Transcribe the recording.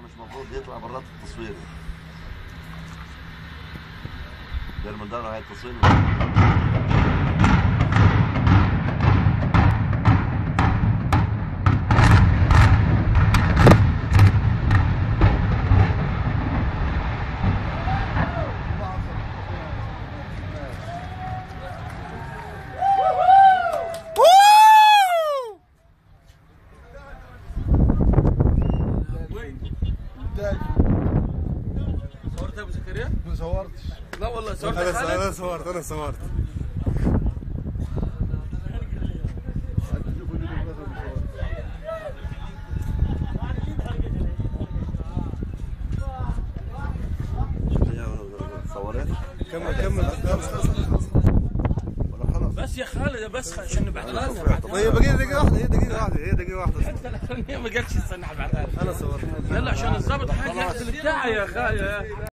مش المفروض يطلع برات التصوير ده المدرب هاي التصوير صورت ابو زكريا؟ ما صورتش لا والله صورت انا خالد انا صورت انا صورت صورت كمل كمل خلاص خلاص ولا خلاص بس يا خالد بس عشان نبعتها لنا طيب بقي دقيقة واحدة هي دقيقة واحدة هي دقيقة واحدة حتى الاخرانيه ما قالش استنى ابعتها لنا انا صورت يلا عشان الضابط حاجه بتاعي يا خالد